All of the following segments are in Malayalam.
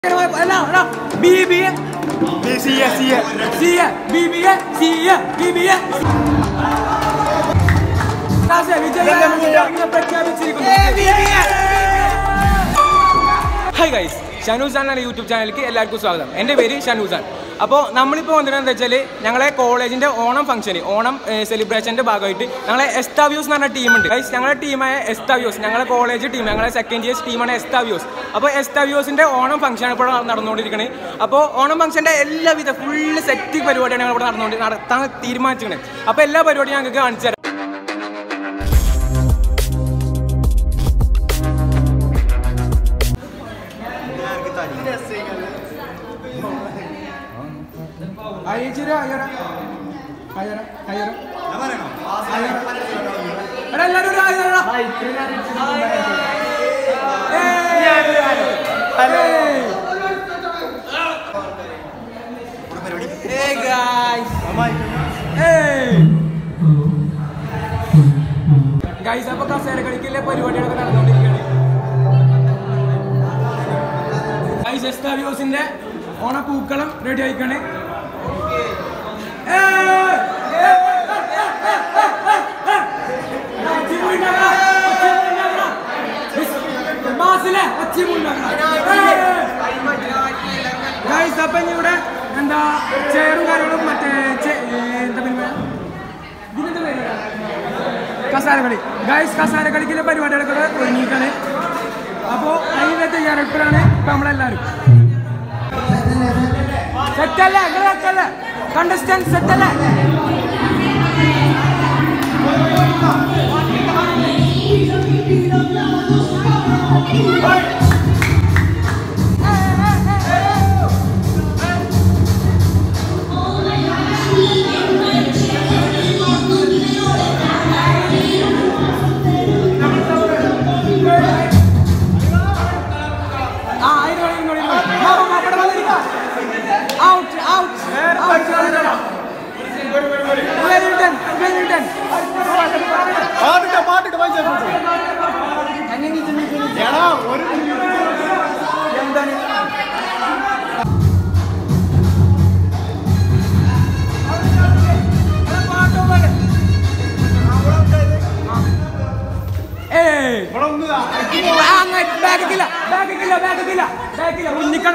B B A C A C A C A B B A C A B B A hi guys ഷനൂസാൻ എന്ന യൂട്യൂബ് ചാനലിലേക്ക് എല്ലാവർക്കും സ്വാഗതം എൻ്റെ പേര് ഷനൂസാൻ അപ്പോൾ നമ്മളിപ്പോൾ വന്നിട്ടുണ്ടെന്ന് വെച്ചാൽ ഞങ്ങളെ കോളേജിൻ്റെ ഓണം ഫംഗ്ഷന് ഓണം സെലിബ്രേഷൻ്റെ ഭാഗമായിട്ട് ഞങ്ങളെ എസ്താവ്യൂസ് എന്ന് പറഞ്ഞ ടീമുണ്ട് ഗൈസ് ഞങ്ങളുടെ ടീമായ എസ്താവ്യൂസ് ഞങ്ങളെ കോളേജ് ടീം ഞങ്ങളെ സെക്കൻഡ് ഇയേഴ്സ് ടീമാണ് എസ്താവ്യൂസ് അപ്പോൾ എസ്താവ്യൂസിൻ്റെ ഓണം ഫംഗ്ഷനാണ് ഇപ്പോൾ നടന്നുകൊണ്ടിരിക്കുന്നത് അപ്പോൾ ഓണം ഫംഗ്ഷൻ്റെ എല്ലാവിധ ഫുള്ള് സെറ്റ് പരിപാടിയാണ് ഞങ്ങൾ ഇവിടെ നടന്നുകൊണ്ട് നടത്താൻ തീരുമാനിച്ചിരിക്കുന്നത് അപ്പോൾ എല്ലാ പരിപാടിയും ഞങ്ങൾക്ക് കാണിച്ചു തരാം അയ്യച്ചിരി അയ്യറ അയ്യറ അയ്യറ എടാ എല്ലാരും ഒരു അയ്യറ ഗൈസ് അപ്പൊ കസേര കളിക്കില്ല പരിപാടികളൊക്കെ നടന്നുകൊണ്ടിരിക്കുകയാണ് ഗൈസ് എസ്താവിയോസിന്റെ ഓണപ്പൂക്കളം റെഡി ആയിക്കാണ് ഗൈസ് അപ്പൊ ഇനി ഇവിടെ എന്താ ചെയറും കാര്യങ്ങളും മറ്റേ ചെ- ഏ, എന്താ പിന്നെ ഇതിനെന്താ പേര് കസാരകളി ഗൈസ് കസാരകളിക്കുള്ള പരിപാടികളൊക്കെ ഒരുങ്ങിയിട്ടാണ് അപ്പോൾ അതിൻ്റെ തയ്യാറെടുപ്പിലാണ് ഇപ്പൊ നമ്മളെല്ലാവരും സെറ്റല്ലേ നിങ്ങൾ സെറ്റല്ലേ കണ്ടസ്റ്റന്റ് സെറ്റല്ലേ ആ അതിന് വേണ്ടി ഇങ്ങോട്ട് ഇരുന്നോ. മാമ, മാമ, ഇവിടെ വന്നിരിക്ക. Out, out, out. Wellington, Wellington. പാട്ടിട്ട് പാട്ടിട്ട് പൈസ എടാ ഒരു എന്താണ് ഏയ് ഇവിടെ ഒന്ന് ബാഗില്ല ബാഗില്ല ബാഗില്ല ബാഗില്ല മുന്നിക്കാൻ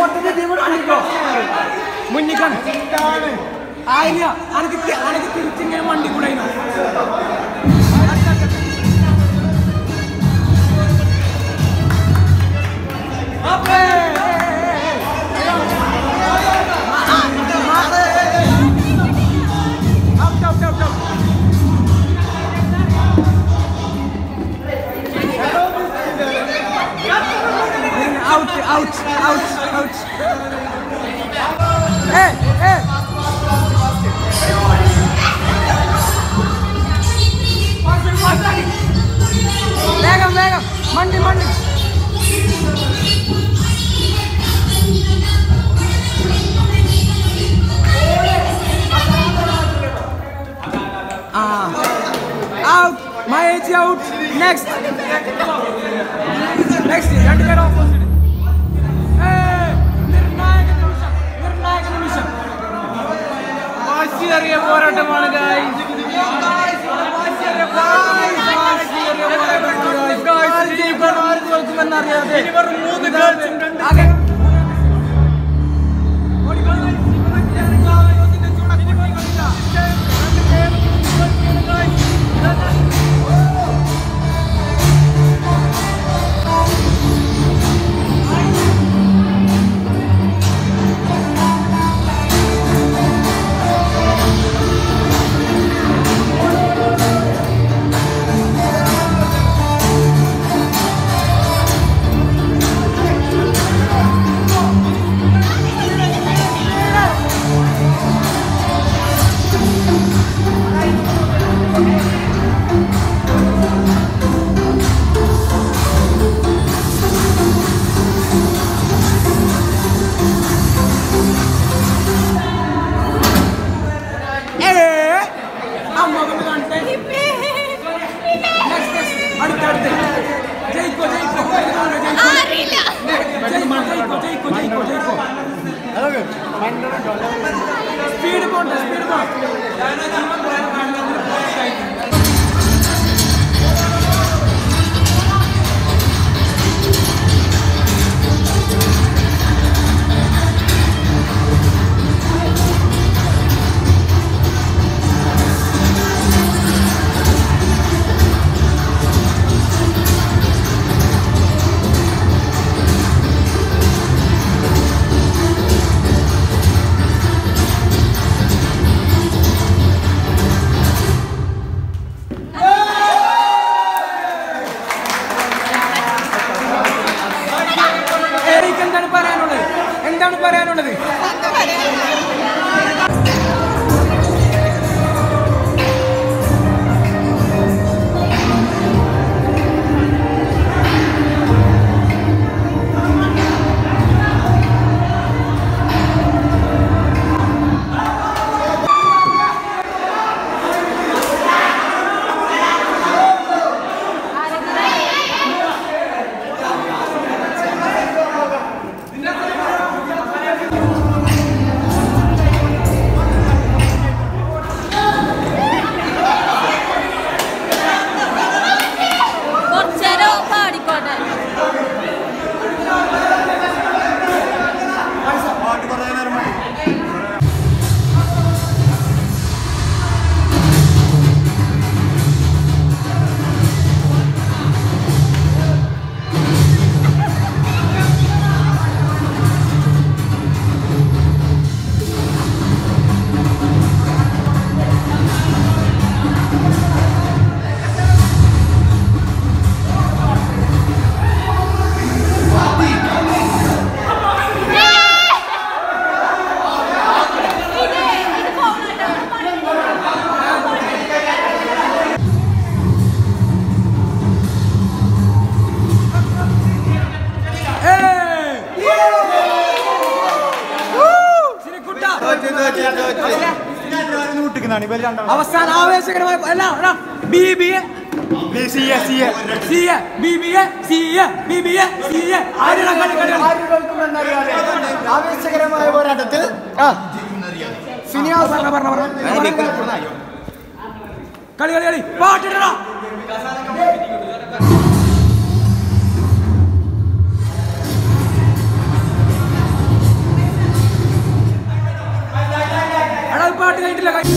മുന്നിക്കാൻ ആയില്ല അനക്ക് തി- അനക്ക് തിരിച്ചിങ്ങനെ വണ്ടി കൂടെ out, out, out, out. Hey, hey. വേഗം വേഗം മണ്ടി മണ്ടി ആ ഔട്ട് മഹേജി ഔട്ട് നെക്സ്റ്റ് നെക്സ്റ്റ് രണ്ടുപേരും ഓപ്പോസിറ്റ് നിർണായക നിമിഷം നിർണായക നിമിഷം വാശിയേറിയ പോരാട്ടമാണ് ആകെ ആ സ്പീഡ് പോട്ടെ സ്പീഡ് പോട്ടെ എറിക്ക് എന്താണ് പറയാനുള്ളത് എന്താണ് പറയാനുള്ളത് കുറച്ചേരം പാടിക്കോട്ടെ ൂട്ടിക്കുന്നതാണ് ഇവർ രണ്ടാളും അവസാന ആവേശകരമായ അല്ല അല്ല B B A C A C A C A B B A C A B B A C A ആരുടെ കളി കളി കളി. ആരുകൾക്കും എന്നറിയാതെ ആവേശകരമായ പോരാട്ടത്തിൽ ആ ഫിനിയാസ് പറഞ്ഞ പറഞ്ഞ പറഞ്ഞ കളി കളി കളി പാട്ടിടടാ എടാ ഈ പാട്ട് കഴിഞ്ഞിട്ടില്ല കഴി-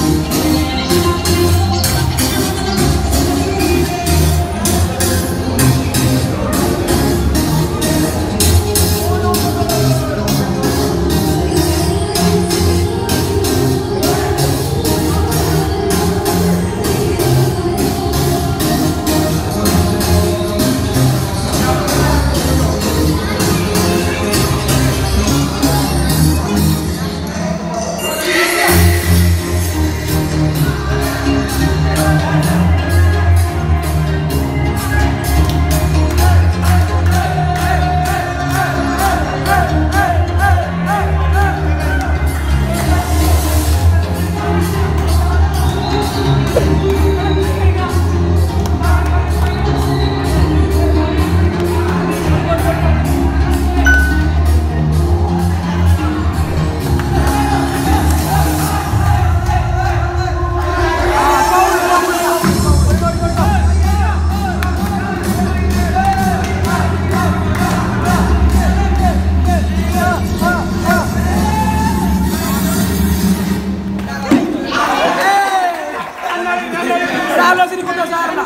ആലോചിച്ചിരിക്കുന്നു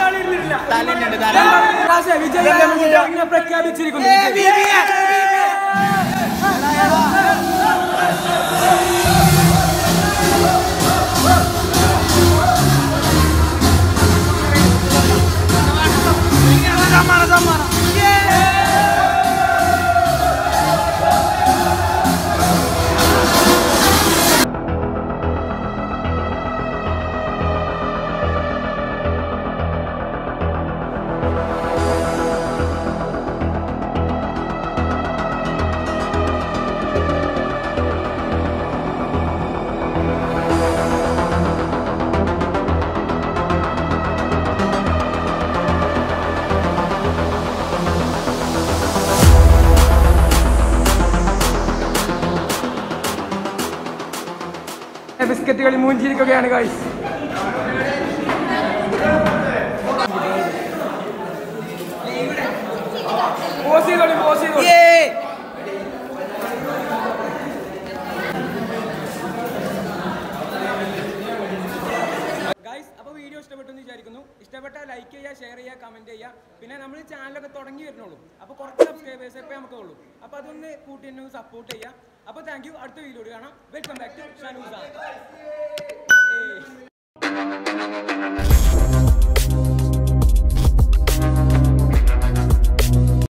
സാറിന് വിജയ പ്രഖ്യാപിച്ചിരിക്കുന്നു ബിസ്ക്കറ്റ് കളി മൂഞ്ചിരിക്കുകയാണ് ഗൈസ് പോസ് ചെയ്തോളി പോസ് ചെയ്തോളി ഗൈസ് അപ്പോൾ വീഡിയോ ഇഷ്ടപ്പെട്ടു എന്ന് വിചാരിക്കുന്നു ഇഷ്ടപ്പെട്ടാൽ ലൈക്ക് ചെയ്യുക ഷെയർ ചെയ്യുക കമന്റ് ചെയ്യുക പിന്നെ നമ്മൾ ചാനലൊക്കെ തുടങ്ങി വരുന്നുള്ളൂ അപ്പോൾ കുറച്ച് സബ്സ്ക്രൈബേഴ്സ് ഇപ്പോൾ നമുക്ക് ഉള്ളൂ അപ്പോൾ അതൊന്ന് കൂട്ടി എന്നെ സപ്പോർട്ട് ചെയ്യുക അപ്പോൾ താങ്ക് യു അടുത്ത വീഡിയോ കാണാം വെൽക്കം ബാക്ക് ടു ഷനൂസ